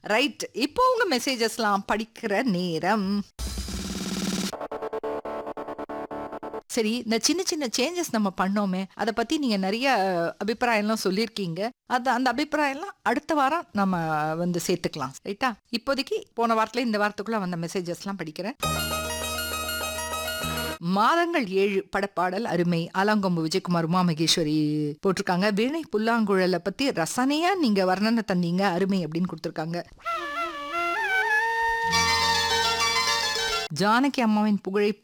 right இப்போ உங்க மெசேஜஸ்லாம் படிக்கிற நேரம் சரி இந்த சின்ன சின்ன சேஞ்சஸ் நம்ம பண்ணோமே அதை பத்தி நீங்க நிறைய அஹ், அபிப்பிராயம்லாம் சொல்லியிருக்கீங்க அது அந்த அபிப்பிராயம்லாம் அடுத்த வாரம் நம்ம வந்து சேர்த்துக்கலாம் ரைட்டா இப்போதைக்கு போன வாரத்துல இந்த வாரத்துக்குள்ள வந்த மெசேஜஸ்லாம் படிக்கிறேன் மாதங்கள் ஏழு படப்பாடல் அருமை ஆலாங்கொம்பு விஜயகுமார் உமா மகேஸ்வரி போட்டிருக்காங்க வீணை புல்லாங்குழலை பத்தி ரசனையா நீங்க வர்ணனை தந்தீங்க அருமை அப்படின்னு கொடுத்துருக்காங்க ஜானகி அம்மாவின் புகழை